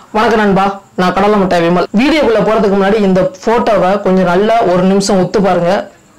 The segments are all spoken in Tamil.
வணக்கம் நண்பா நான் கடலை முட்டை விமல் வீடியோக்குள்ள போறதுக்கு முன்னாடி இந்த போட்டோவை கொஞ்சம் நல்லா ஒரு நிமிஷம் ஒத்து பாருங்க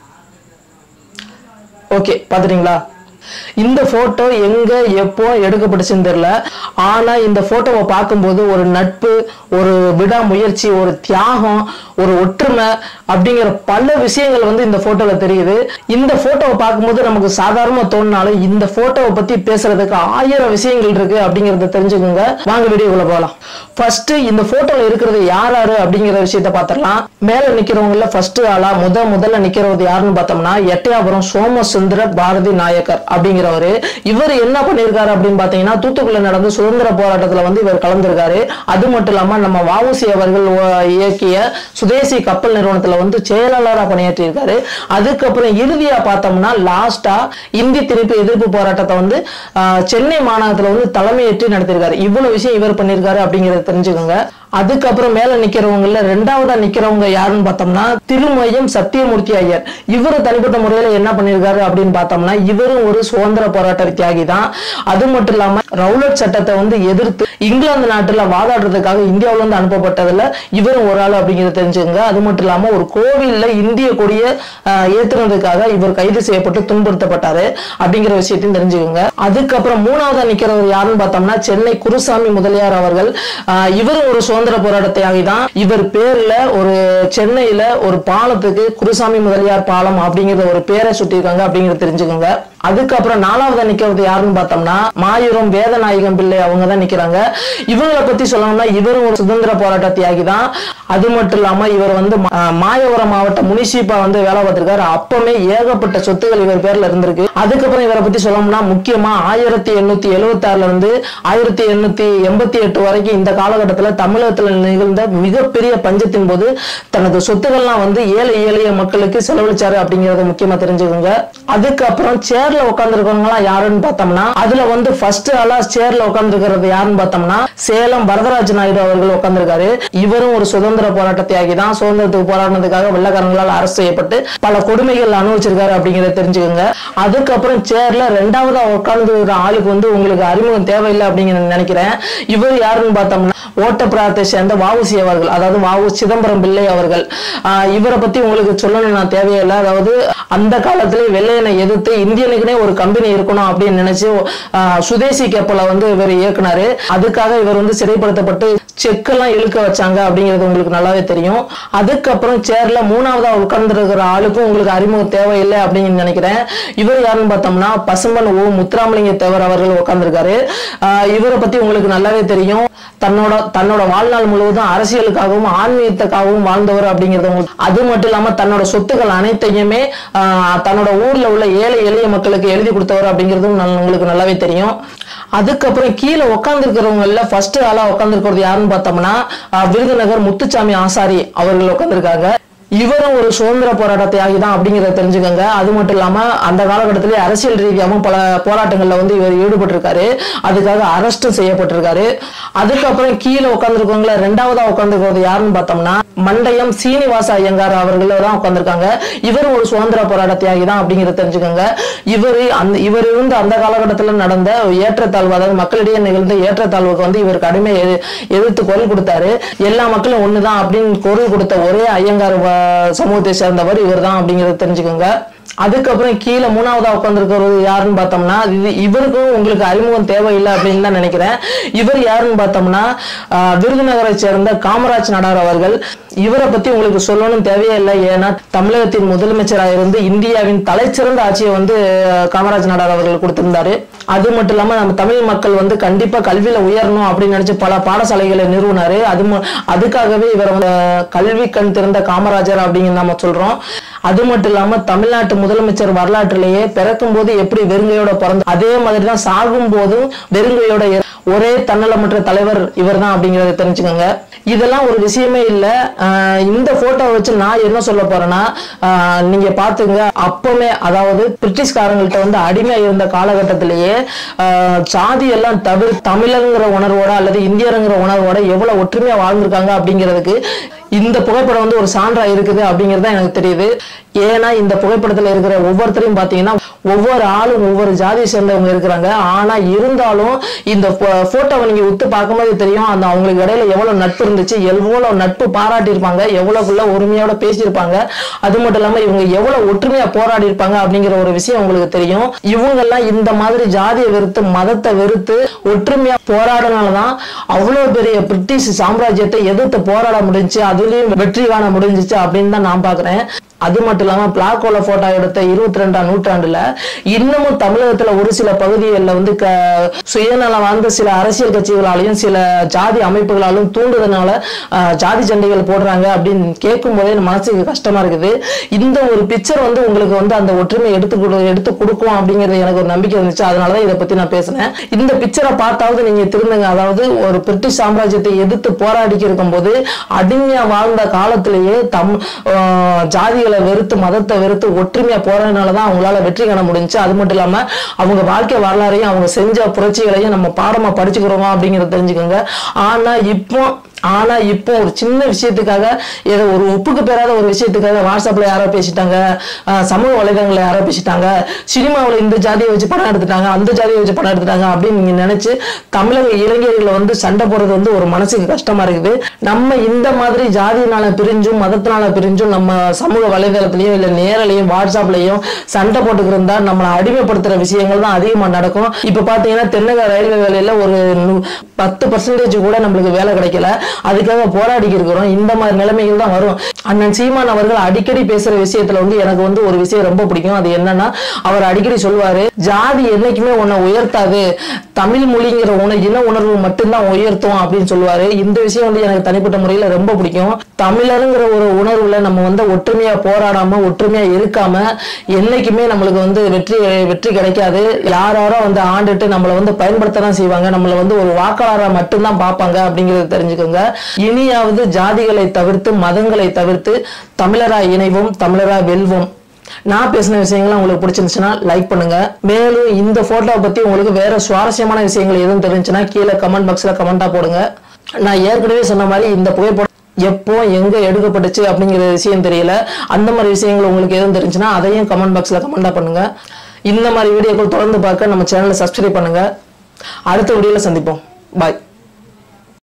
ஓகே பாத்துட்டீங்களா இந்த போட்டோ எங்க எப்போ எடுக்கப்பட்டுச்சுன்னு தெரியல ஆனா இந்த போட்டோவை பார்க்கும்போது ஒரு நட்பு ஒரு விடாமுயற்சி ஒரு தியாகம் ஒரு ஒற்றுமை அப்படிங்கிற பல விஷயங்கள் வந்து இந்த போட்டோல தெரியுது இந்த போட்டோவை பார்க்கும்போது நமக்கு சாதாரணமா தோணினாலும் இந்த போட்டோவை பத்தி பேசுறதுக்கு ஆயிரம் விஷயங்கள் இருக்கு அப்படிங்கறத தெரிஞ்சுக்கோங்க வாங்க வீடியோக்குள்ள போகலாம் ஃபர்ஸ்ட் இந்த போட்டோல இருக்கிறது யார் யாரு அப்படிங்கிற விஷயத்த பார்த்திடலாம் மேல நிக்கிறவங்கள ஃபர்ஸ்ட் ஆளா முத முதல்ல நிக்கிறவர் யாருன்னு பார்த்தோம்னா எட்டயாபுரம் சோமசுந்தர பாரதி நாயக்கர் அப்படிங்கிறவரு இவர் என்ன பண்ணியிருக்காரு அப்படின்னு பாத்தீங்கன்னா தூத்துக்குள்ள நடந்த சுதந்திர போராட்டத்துல வந்து இவர் கலந்திருக்காரு அது மட்டும் இல்லாம நம்ம வஉசி அவர்கள் ஓ- இயக்கிய சுதேசி கப்பல் நிறுவனத்துல வந்து செயலாளரா பணியாற்றியிருக்காரு அதுக்கப்புறம் இறுதியா பார்த்தோம்னா லாஸ்டா இந்தி திணிப்பு எதிர்ப்பு போராட்டத்தை வந்து ஆஹ், சென்னை மாநகரத்துல வந்து தலைமையேற்று நடத்திருக்காரு இவ்வளவு விஷயம் இவர் பண்ணியிருக்காரு அப்படிங்கறத தெரிஞ்சுக்கோங்க அதுக்கப்புறம் மேல நிக்கிறவங்கல ரெண்டாவதா நிக்கிறவங்க யாருன்னு பார்த்தோம்னா திருமயம் சத்தியமூர்த்தி ஐயர் இவரு தனிப்பட்ட முறையில என்ன பண்ணிருக்காரு அப்படின்னு பார்த்தோம்னா இவரும் ஒரு சுதந்திர போராட்ட தியாகி தான் அது மட்டும் இல்லாம ரவுலட் சட்டத்தை வந்து எதிர்த்து இங்கிலாந்து நாட்டுல வாதாடுறதுக்காக இந்தியாவுல இருந்து அனுப்பப்பட்டதுல இவரும் ஒரு ஆள் அப்படிங்கறத தெரிஞ்சுக்கோங்க அது மட்டும் இல்லாம ஒரு கோவில்ல இந்திய கொடிய ஆஹ், ஏத்துனதுக்காக இவர் கைது செய்யப்பட்டு துன்புறுத்தப்பட்டாரு அப்படிங்கிற விஷயத்தையும் தெரிஞ்சுக்கோங்க அதுக்கப்புறம் மூணாவதா நிக்கிறவர் யாருன்னு பார்த்தோம்னா சென்னை குருசாமி முதலியார் அவர்கள் ஆஹ், இவரும் ஒரு சுதந்திர போராட்ட தியாகி தான் இவர் பேர்ல ஒரு சென்னையில ஒரு பாலத்துக்கு குருசாமி முதலியார் பாலம் அப்படிங்கிற ஒரு பேரை சுட்டிருக்காங்க அப்படிங்கறத தெரிஞ்சுக்கோங்க அதுக்கப்புறம் நாலாவதா நிக்கிறது யாருன்னு பார்த்தோம்னா மாயூரம் வேதநாயகம் பிள்ளை அவங்க தான் நிக்கிறாங்க இவங்களை பத்தி சொல்லணும்னா இவரும் ஒரு சுதந்திர போராட்ட தியாகி தான் அது மட்டும் இல்லாம இவர் வந்து மா- ஆஹ் மாயவரம் மாவட்ட முனிசிப்பா வந்து வேலை பார்த்திருக்காரு அப்பமே ஏகப்பட்ட சொத்துகள் இவர் பேர்ல இருந்திருக்கு அதுக்கப்புறம் இவரை பத்தி சொல்லணும்னா முக்கியமா ஆயிரத்தி எண்ணூத்தி எழுவத்தி ஆறுல இருந்து ஆயிரத்தி எண்ணூத்தி எண்பத்தி எட்டு வரைக்கும் இந்த காலகட்டத்துல தமிழகத்துல நிகழ்ந்த மிகப்பெரிய பஞ்சத்தின் போது தனது சொத்துக்கள்லாம் வந்து ஏழை எளிய மக்களுக்கு செலவழிச்சாரு அப்படிங்கறத முக்கியமா தெரிஞ்சுக்கோங்க அதுக்கப்புறம் சேர்ல உட்கார்ந்துருக்கவங்க எல்லாம் யாருன்னு பார்த்தோம்னா அதுல வந்து ஃபர்ஸ்ட் ஆளா சேர்ல உட்கார்ந்துருக்கிறது யாருன்னு பார்த்தோம்னா சேலம் வரதராஜ நாயுடு அவர்கள் உட்கார்ந்திருக்காரு இவரும் ஒரு சுதந்திர போராட்ட தியாகி தான் சுதந்திரத்துக்கு போராடினதுக்காக வெள்ளக்காரங்களால் அரசு செய்யப்பட்டு பல கொடுமைகள் அனுபவிச்சிருக்காரு அப்படிங்கறத தெரிஞ்சுக்கோங்க அதுக்கப்புறம் சேர்ல ரெண்டாவதா உட்கார்ந்து ஆளுக்கு வந்து உங்களுக்கு அறிமுகம் தேவையில்லை அப்படிங்கிற நினைக்கிறேன் இவர் யாருன்னு பார்த்தோம்னா ஓட்டப்பிராயத்தை சேர்ந்த வாவுசி அவர்கள் அதாவது வாவு சிதம்பரம் பிள்ளை அவர்கள் ஆஹ் இவரை பத்தி உங்களுக்கு சொல்லணும் நான் தேவையில்லை அதாவது அந்த காலத்திலே வெள்ளையனை எதிர்த்து இந்தியனுக்குனே ஒரு கம்பெனி இருக்கணும் அப்படின்னு நினைச்சு ஆஹ் சுதேசி கப்பலை வந்து இவர் இயக்குனாரு அதுக்காக இவர் வந்து சிறைப்படுத்தப்பட்டு செக்கெல்லாம் இழுக்க வச்சாங்க அப்படிங்கிறது உங்களுக்கு நல்லாவே தெரியும் அதுக்கப்புறம் சேர்ல மூணாவதா உட்கார்ந்துருக்கிற ஆளுக்கும் உங்களுக்கு அறிமுகம் தேவையில்லை அப்படின்னு நினைக்கிறேன் இவர் யாருன்னு பார்த்தோம்னா பசும்பன் ஓ முத்துராமலிங்க தேவர் அவர்கள் உட்கார்ந்திருக்காரு ஆஹ் இவரை பத்தி உங்களுக்கு நல்லாவே தெரியும் தன்னோட தன்னோட வாழ்நாள் முழுவதும் அரசியலுக்காகவும் ஆன்மீகத்துக்காகவும் வாழ்ந்தவர் அப்படிங்கிறது உங்களுக்கு அது மட்டும் இல்லாம தன்னோட சொத்துக்கள் அனைத்தையுமே ஆஹ் தன்னோட ஊர்ல உள்ள ஏழை எளிய மக்களுக்கு எழுதி கொடுத்தவர் அப்படிங்கிறதும் நல்ல- உங்களுக்கு நல்லாவே தெரியும் அதுக்கப்புறம் கீழே உட்காந்துருக்கிறவங்கள ஃபர்ஸ்ட் ஆளா உட்காந்துருக்கிறது யாருன்னு பார்த்தோம்னா ஆஹ் விருதுநகர் முத்துச்சாமி ஆசாரி அவர்கள் உட்காந்துருக்காங்க இவரும் ஒரு சுதந்திர போராட்ட தியாகி தான் அப்படிங்கறத தெரிஞ்சுக்கோங்க அது மட்டும் இல்லாம அந்த காலகட்டத்திலே அரசியல் ரீதியாகவும் பல போராட்டங்கள்ல வந்து இவர் ஈடுபட்டிருக்காரு அதுக்காக அரெஸ்டும் செய்யப்பட்டிருக்காரு அதுக்கப்புறம் கீழே உட்காந்துருக்கவங்கள ரெண்டாவதா உட்காந்துருக்கிறது யாருன்னு பார்த்தோம்னா மண்டயம் சீனிவாச ஐயங்கார் அவர்கள் தான் உட்காந்துருக்காங்க இவரும் ஒரு சுதந்திர போராட்ட தியாகி தான் அப்படிங்கறத தெரிஞ்சுக்கோங்க இவர் அந்த இவர் இருந்த அந்த காலகட்டத்தில் நடந்த ஏற்றத்தாழ்வு அதாவது மக்களிடையே நிகழ்ந்த ஏற்றத்தாழ்வுக்கு வந்து இவர் கடுமை எதி- எதிர்த்து குரல் கொடுத்தாரு எல்லா மக்களும் ஒண்ணுதான் அப்படின்னு குரல் கொடுத்த ஒரே ஐயங்கார் வ- சமூகத்தை சேர்ந்தவர் இவர் தான் அப்படிங்கறத தெரிஞ்சுக்கோங்க அதுக்கப்புறம் கீழே மூணாவதா உட்காந்துருக்கிறது யாருன்னு பார்த்தோம்னா இது இவருக்கும் உங்களுக்கு அறிமுகம் தேவையில்லை அப்படின்னு தான் நினைக்கிறேன் இவர் யாருன்னு பார்த்தோம்னா ஆஹ், விருதுநகரை சேர்ந்த காமராஜ் நாடார் அவர்கள் இவரை பத்தி உங்களுக்கு சொல்லணும் தேவையே இல்லை ஏன்னா தமிழகத்தின் முதலமைச்சராக இருந்து இந்தியாவின் தலைச்சிறந்த ஆட்சியை வந்து ஆஹ், காமராஜ் நாடார் அவர்கள் கொடுத்திருந்தாரு அது மட்டும் இல்லாம நம்ம தமிழ் மக்கள் வந்து கண்டிப்பா கல்வியில உயரணும் அப்படின்னு நினைச்சு பல பாடசாலைகளை நிறுவனாரு அது மு- அதுக்காகவே இவர் வந்து கல்வி கண் திறந்த காமராஜர் அப்படின்னு நம்ம சொல்றோம் அது மட்டும் இல்லாம தமிழ்நாட்டு முதலமைச்சர் வரலாற்றிலேயே பிறக்கும் போது எப்படி வெறுங்கையோட பிறந்த அதே மாதிரி தான் சாகும் போதும் வெறுங்கையோட இற- ஒரே தன்னலமற்ற தலைவர் இவர் தான் அப்படிங்கறத தெரிஞ்சுக்கோங்க இதெல்லாம் ஒரு விஷயமே இல்ல ஆஹ் இந்த போட்டோ வச்சு நான் என்ன சொல்ல போறேன்னா ஆஹ் நீங்க பாத்துங்க அப்பமே அதாவது பிரிட்டிஷ்காரங்கள்ட்ட வந்து அடிமையா இருந்த காலகட்டத்திலேயே ஆஹ் சாதி எல்லாம் தவிர தமிழருங்கிற உணர்வோட அல்லது இந்தியருங்கிற உணர்வோட எவ்வளவு ஒற்றுமையா வாழ்ந்திருக்காங்க அப்படிங்கிறதுக்கு இந்த புகைப்படம் வந்து ஒரு சான்றா இருக்குது அப்படிங்கிறது தான் எனக்கு தெரியுது ஏன்னா இந்த புகைப்படத்துல இருக்கிற ஒவ்வொருத்தரையும் பார்த்தீங்கன்னா ஒவ்வொரு ஆளும் ஒவ்வொரு ஜாதியை சேர்ந்தவங்க இருக்கிறாங்க ஆனா இருந்தாலும் இந்த போட்டோவை நீங்க உத்து பார்க்கும்போது தெரியும் அந்த அவங்களுக்கு இடையில எவ்வளவு நட்பு இருந்துச்சு எவ்வளவு நட்பு பாராட்டியிருப்பாங்க எவ்வளவுக்குள்ள ஒருமையோட பேசியிருப்பாங்க அது மட்டும் இல்லாம இவங்க எவ்வளவு ஒற்றுமையா போராடி இருப்பாங்க அப்படிங்கிற ஒரு விஷயம் உங்களுக்கு தெரியும் இவங்க எல்லாம் இந்த மாதிரி ஜாதியை வெறுத்து மதத்தை வெறுத்து ஒற்றுமையா போராடினாலதான் அவ்வளவு பெரிய பிரிட்டிஷ் சாம்ராஜ்யத்தை எதிர்த்து போராட முடிஞ்சுச்சு அதுலயும் வெற்றி காண முடிஞ்சிச்சு அப்படின்னு தான் நான் பாக்குறேன் அது மட்டும் இல்லாம பிளாக்கோல போட்டோ எடுத்த இருபத்தி ரெண்டாம் நூற்றாண்டுல இன்னமும் தமிழகத்துல ஒரு சில பகுதிகளில் வந்து க சுயநலம் வாழ்ந்த சில அரசியல் கட்சிகளாலையும் சில ஜாதி அமைப்புகளாலும் தூண்டுதனால ஆஹ், ஜாதி சண்டைகள் போடுறாங்க அப்படின்னு கேட்கும் போதே மனசுக்கு கஷ்டமா இருக்குது இந்த ஒரு பிக்சர் வந்து உங்களுக்கு வந்து அந்த ஒற்றுமை எடுத்து கொடு எடுத்து கொடுக்கும் அப்படிங்கிறது எனக்கு ஒரு நம்பிக்கை இருந்துச்சு அதனாலதான் இதை பத்தி நான் பேசினேன் இந்த பிக்சரை பார்த்தாவது நீங்க திருந்துங்க அதாவது ஒரு பிரிட்டிஷ் சாம்ராஜ்யத்தை எதிர்த்து போராடிக்கு இருக்கும்போது அடிமையா வாழ்ந்த காலத்திலேயே தம் ஆஹ், ஜாதிகளை வெறுத்து மதத்தை வெறுத்து ஒற்றுமையா போறதுனாலதான் அவங்களால வெற்றி காண முடிஞ்சுச்சு அது மட்டும் இல்லாம அவங்க வாழ்க்கை வரலாறையும் அவங்க செஞ்ச புரட்சிகளையும் நம்ம பாடமா படிச்சுக்கிறோமா அப்படிங்கறத தெரிஞ்சுக்கோங்க ஆனா இப்போ ஆனா இப்போ ஒரு சின்ன விஷயத்துக்காக ஏதோ ஒரு ஒப்புக்கு பெறாத ஒரு விஷயத்துக்காக வாட்ஸ்அப்ல யாரோ பேசிட்டாங்க ஆஹ் சமூக வலைதளங்கள்ல யாரோ பேசிட்டாங்க சினிமாவுல இந்த ஜாதியை வச்சு படம் எடுத்துட்டாங்க அந்த ஜாதியை வச்சு படம் எடுத்துட்டாங்க அப்படின்னு நீங்க நினைச்சு தமிழக இளைஞர்களை வந்து சண்டை போடுறது வந்து ஒரு மனசுக்கு கஷ்டமா இருக்குது நம்ம இந்த மாதிரி ஜாதியினால பிரிஞ்சும் மதத்தினால பிரிஞ்சும் நம்ம சமூக வலைதளத்திலயும் இல்ல நேரலையும் வாட்ஸ்அப்லயும் சண்டை போட்டுக்கிறதா நம்மளை அடிமைப்படுத்துற விஷயங்கள் தான் அதிகமா நடக்கும் இப்ப பாத்தீங்கன்னா தென்னக ரயில்வே வேலையில ஒரு நு- பத்து பர்சன்டேஜ் கூட நம்மளுக்கு வேலை கிடைக்கல அதுக்காக போராடி இருக்கிறோம் இந்த மாதிரி நிலைமைகள் தான் வரும் அண்ணன் சீமான் அவர்கள் அடிக்கடி பேசுற விஷயத்துல வந்து எனக்கு வந்து ஒரு விஷயம் ரொம்ப பிடிக்கும் அது என்னன்னா அவர் அடிக்கடி சொல்லுவாரு ஜாதி என்னைக்குமே உன்னை உயர்த்தாது தமிழ் மொழிங்கிற உண இன உணர்வு மட்டும்தான் உயர்த்தும் அப்படின்னு சொல்லுவாரு இந்த விஷயம் வந்து எனக்கு தனிப்பட்ட முறையில ரொம்ப பிடிக்கும் தமிழருங்கிற ஒரு உணர்வுல நம்ம வந்து ஒற்றுமையா போராடாம ஒற்றுமையா இருக்காம என்னைக்குமே நம்மளுக்கு வந்து வெற்றி வெற்றி கிடைக்காது யார் யாரோ வந்து ஆண்டுட்டு நம்மளை வந்து பயன்படுத்த தான் செய்வாங்க நம்மளை வந்து ஒரு வாக்காளரா மட்டும்தான் பார்ப்பாங்க அப்படிங்கறத தெரிஞ்சுக்கோங்க இனியாவது ஜாதிகளை தவிர்த்து மதங்களை தவிர்த்து தமிழரா இணைவோம் தமிழரா வெல்வோம் நான் பேசின விஷயங்கள்லாம் உங்களுக்கு பிடிச்சிருந்துச்சுன்னா லைக் பண்ணுங்க மேலும் இந்த போட்டோவை பத்தி உங்களுக்கு வேற சுவாரஸ்யமான விஷயங்கள் எதுவும் தெரிஞ்சுச்சுன்னா கீழே கமெண்ட் பாக்ஸ்ல கமெண்டா போடுங்க நான் ஏற்கனவே சொன்ன மாதிரி இந்த புகைப்படம் எப்போ எங்க எடுக்கப்பட்டுச்சு அப்படிங்கிற விஷயம் தெரியல அந்த மாதிரி விஷயங்கள் உங்களுக்கு எதுவும் தெரிஞ்சுன்னா அதையும் கமெண்ட் பாக்ஸ்ல கமெண்டா பண்ணுங்க இந்த மாதிரி வீடியோக்கள் தொடர்ந்து பார்க்க நம்ம சேனலை சப்ஸ்கிரைப் பண்ணுங்க அடுத்த வீடியோல சந்திப்போம் பாய்